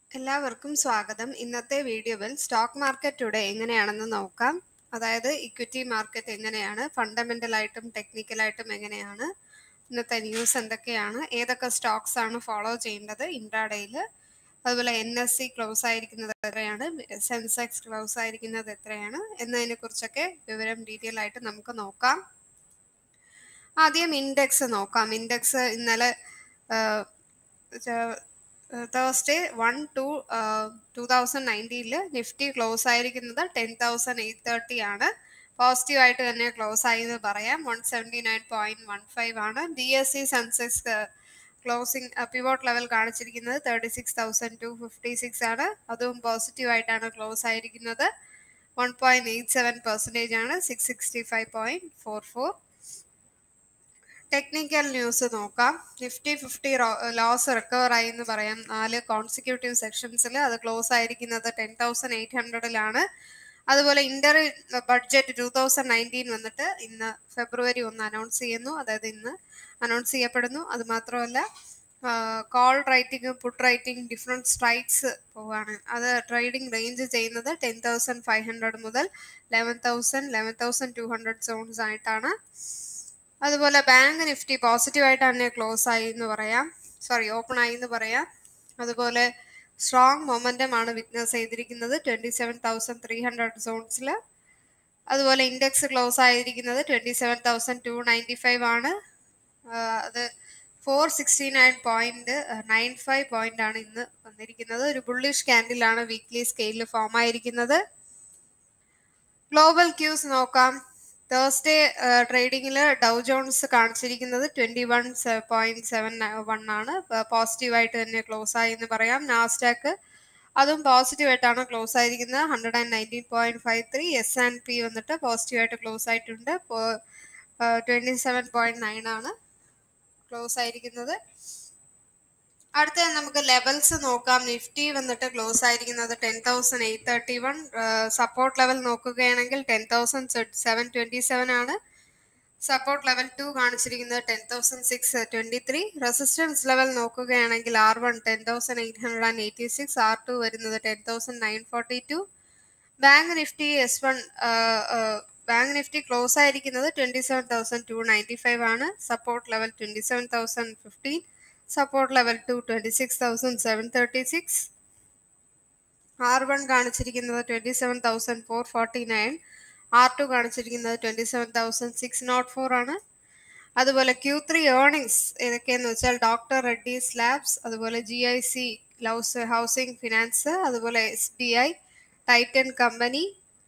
എല്ലാവർക്കും സ്വാഗതം ഇന്നത്തെ വീഡിയോയിൽ സ്റ്റോക്ക് മാർക്കറ്റ് ടുഡേ എങ്ങനെയാണെന്ന് നോക്കാം അതായത് ഇക്വിറ്റി മാർക്കറ്റ് എങ്ങനെയാണ് ഫണ്ടമെന്റൽ ആയിട്ടും ടെക്നിക്കലായിട്ടും എങ്ങനെയാണ് ഇന്നത്തെ ന്യൂസ് എന്തൊക്കെയാണ് ഏതൊക്കെ സ്റ്റോക്സ് ആണ് ഫോളോ ചെയ്യേണ്ടത് ഇൻട്രാഡേയിൽ അതുപോലെ എൻ എസ് സി ക്ലോസ് ആയിരിക്കുന്നത് എത്രയാണ് സെൻസെക്സ് ക്ലോസ് ആയിരിക്കുന്നത് എത്രയാണ് എന്നതിനെ കുറിച്ചൊക്കെ വിവരം ഡീറ്റെയിൽ ആയിട്ട് നമുക്ക് നോക്കാം ആദ്യം ഇൻഡെക്സ് നോക്കാം ഇൻഡെക്സ് ഇന്നലെ Thursday one two two thousand നയൻറ്റീനിൽ നിഫ്റ്റി ക്ലോസ് ആയിരിക്കുന്നത് ടെൻ തൗസൻഡ് എയ്റ്റ് തേർട്ടി ആണ് പോസിറ്റീവ് ആയിട്ട് തന്നെ ക്ലോസ് ആയി എന്ന് പറയാം one seventy nine point one five ആണ് B S C Sensex closing pivot level കാണിച്ചിരിക്കുന്നത് thirty six thousand two fifty six ആണ് അതും പോസിറ്റീവ് ആയിട്ടാണ് ക്ലോസ് ആയിരിക്കുന്നത് one point eight seven percentage ആണ് six sixty five point four four technical news നോക്കാം Nifty fifty loss recover ആയി എന്ന് പറയാം നാല് കോൺസിക്യൂട്ടീവ് സെക്ഷൻസിൽ അത് ക്ലോസ് ആയിരിക്കുന്നത് ടെൻ തൗസൻഡ് എയ്റ്റ് ഹൺഡ്രഡിലാണ് അതുപോലെ interim budget two thousand nineteen വന്നിട്ട് ഇന്ന് ഫെബ്രുവരി ഒന്ന് അനൗൺസ് ചെയ്യുന്നു അതായത് ഇന്ന് അനൗൺസ് ചെയ്യപ്പെടുന്നു അത് മാത്രമല്ല call writing put writing different strikes പോവാണ് അത് ട്രേഡിംഗ് റേഞ്ച് ചെയ്യുന്നത് ടെൻ തൗസൻഡ് ഫൈവ് ഹൺഡ്രഡ് മുതൽ eleven thousand eleven thousand two hundred zones ആയിട്ടാണ് അതുപോലെ ബാങ്ക് നിഫ്റ്റി പോസിറ്റീവ് ആയിട്ട് തന്നെ ക്ലോസ് ആയി എന്ന് പറയാം സോറി ഓപ്പൺ ആയി എന്ന് പറയാം അതുപോലെ സ്ട്രോങ് മൊമെൻറ്റം ആണ് വിറ്റ്നസ് ചെയ്തിരിക്കുന്നത് twenty seven thousand three hundred സോൺസിൽ അതുപോലെ ഇൻഡെക്സ് ക്ലോസ് ആയിരിക്കുന്നത് twenty seven thousand two ninety five ആണ് അത് four sixty nine point nine five point ആണ് ഇന്ന് വന്നിരിക്കുന്നത് ഒരു ബുള്ളിഷ് ക്യാൻഡിലാണ് വീക്ക്ലി സ്കെയിലിൽ ഫോം ആയിരിക്കുന്നത് ഗ്ലോബൽ ക്യൂസ് നോക്കാം തേഴ്സ്ഡേ ട്രേഡിങ്ങിൽ ഡൗ ജോൺസ് കാണിച്ചിരിക്കുന്നത് twenty one point seven one ആണ് പോസിറ്റീവായിട്ട് തന്നെ ക്ലോസ് ആയി എന്ന് പറയാം നാസ്ഡാക്ക് അതും പോസിറ്റീവ് ആയിട്ടാണ് ക്ലോസ് ആയിരിക്കുന്നത് hundred and nineteen point five three S and P വന്നിട്ട് പോസിറ്റീവായിട്ട് ക്ലോസ് ആയിട്ടുണ്ട് ട്വൻറ്റി സെവൻ പോയിന്റ് നയൻ ആണ് ക്ലോസ് ആയിരിക്കുന്നത് അടുത്ത നമുക്ക് ലെവൽസ് നോക്കാം നിഫ്റ്റി വന്നിട്ട് ക്ലോസ് ആയിരിക്കുന്നത് ten thousand eight thirty one support level നോക്കുകയാണെങ്കിൽ ten thousand seven twenty seven ആണ് സപ്പോർട്ട് ലെവൽ ടു കാണിച്ചിരിക്കുന്നത് ten thousand six twenty three resistance level നോക്കുകയാണെങ്കിൽ R one ten thousand eight hundred and eighty six R two വരുന്നത് ten thousand nine forty two bank Nifty S one bank Nifty close ആയിരിക്കുന്നത് twenty seven thousand two ninety five ആണ് support level twenty seven thousand fifteen support level two twenty six thousand seven thirty six R one കാണിച്ചിരിക്കുന്നത് twenty seven thousand four forty nine R two കാണിച്ചിരിക്കുന്നത് twenty seven thousand six nought four ആണ് അതുപോലെ Q three earnings ഏതൊക്കെയെന്ന് വെച്ചാൽ doctor Reddy's labs അതുപോലെ G I C ലൗസ് housing finance അതുപോലെ S B I Titan company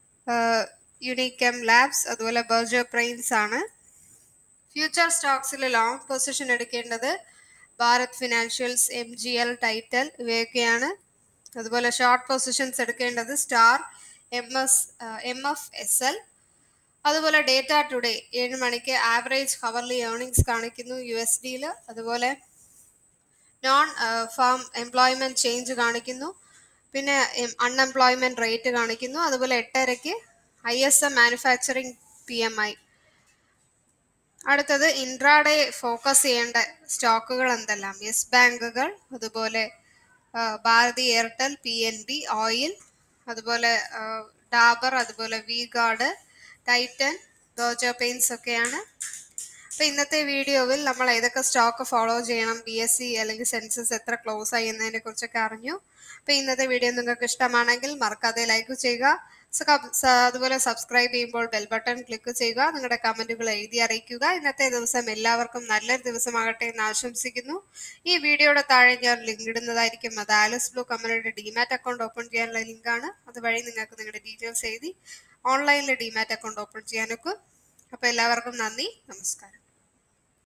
Unichem labs അതുപോലെ Berger paints ആണ് ഫ്യൂച്ചർ സ്റ്റോക്സിൽ ലോങ് പൊസിഷൻ എടുക്കേണ്ടത് Bharat financials M G L Titan ഇവയൊക്കെയാണ് അതുപോലെ ഷോർട്ട് പൊസിഷൻസ് എടുക്കേണ്ടത് star M S M F S L അതുപോലെ ഡേറ്റ ടുഡേ ഏഴ് മണിക്ക് ആവറേജ് ഹവർലി ഏർണിങ്സ് കാണിക്കുന്നു യു എസ് ഡിയിൽ അതുപോലെ നോൺ ഫാം എംപ്ലോയ്മെന്റ് ചേഞ്ച് കാണിക്കുന്നു പിന്നെ അൺഎംപ്ലോയ്മെന്റ് റേറ്റ് കാണിക്കുന്നു അതുപോലെ എട്ടരയ്ക്ക് I S M manufacturing P M I അടുത്തത് ഇൻട്രാഡേ ഫോക്കസ് ചെയ്യേണ്ട സ്റ്റോക്കുകൾ എന്തെല്ലാം യെസ് ബാങ്കുകൾ അതുപോലെ Bharti Airtel P N B oil അതുപോലെ ഡാബർ അതുപോലെ വി ഗാർഡ് ടൈറ്റൻ ഡോജോ പെയിൻസ് ഒക്കെയാണ് അപ്പോൾ ഇന്നത്തെ വീഡിയോയിൽ നമ്മൾ ഏതൊക്കെ സ്റ്റോക്ക് ഫോളോ ചെയ്യണം ബി എസ് സി അല്ലെങ്കിൽ സെൻസസ് എത്ര ക്ലോസ് ആയി എന്നതിനെ കുറിച്ചൊക്കെ അറിഞ്ഞു അപ്പോൾ ഇന്നത്തെ വീഡിയോ നിങ്ങൾക്ക് ഇഷ്ടമാണെങ്കിൽ മറക്കാതെ ലൈക്ക് ചെയ്യുക അതുപോലെ സബ്സ്ക്രൈബ് ചെയ്യുമ്പോൾ ബെൽ ബട്ടൺ ക്ലിക്ക് ചെയ്യുക നിങ്ങളുടെ കമന്റുകൾ എഴുതി അറിയിക്കുക ഇന്നത്തെ ദിവസം എല്ലാവർക്കും നല്ലൊരു ദിവസമാകട്ടെ എന്ന് ആശംസിക്കുന്നു ഈ വീഡിയോയുടെ താഴെ ഞാൻ ലിങ്ക് ഇടുന്നതായിരിക്കും അത് ആലിസ് ബ്ലൂ കമ്പനിയുടെ ഡിമാറ്റ് അക്കൗണ്ട് ഓപ്പൺ ചെയ്യാനുള്ള ലിങ്കാണ് അതുവഴി നിങ്ങൾക്ക് നിങ്ങളുടെ ഡീറ്റെയിൽസ് എഴുതി ഓൺലൈനിൽ ഡിമാറ്റ് അക്കൗണ്ട് ഓപ്പൺ ചെയ്യാനൊക്കെ അപ്പോൾ എല്ലാവർക്കും നന്ദി നമസ്കാരം